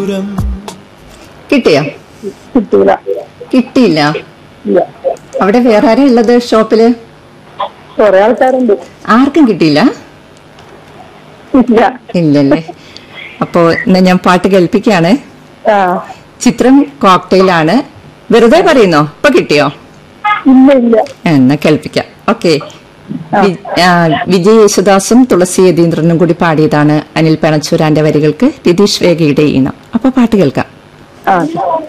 ദൂരം കിട്ടിയോ കിട്ടൂല കിട്ടിയില്ല ഇല്ല അവിടെ വേറെ ആരാ ഉള്ളത് ഷോപ്പില് കൊറേ ആൾക്കാരുണ്ട് ആർക്കും കിട്ടിയില്ല ഇല്ല ഇല്ലല്ലേ അപ്പോ എന്നാ ഞാൻ പാട്ട് കേൾപ്പിക്കാണ് ആ ചിത്രം കോക്ടെയിലാണ് വെറുതെ പറയുന്നോ ഇപ്പൊ കിട്ടിയോ ഇല്ല ഇല്ല എന്നാ കേൾപ്പിക്കാം ഓക്കെ വിജയ് യേശുദാസും തുളസി യതീന്ദ്രനും കൂടി പാടിയതാണ് അനിൽ പനച്ചൂരാന്റെ വരികൾക്ക് രതീഷ് വേഗയുടെ ഈണം അപ്പൊ പാട്ട് കേൾക്കാം ആ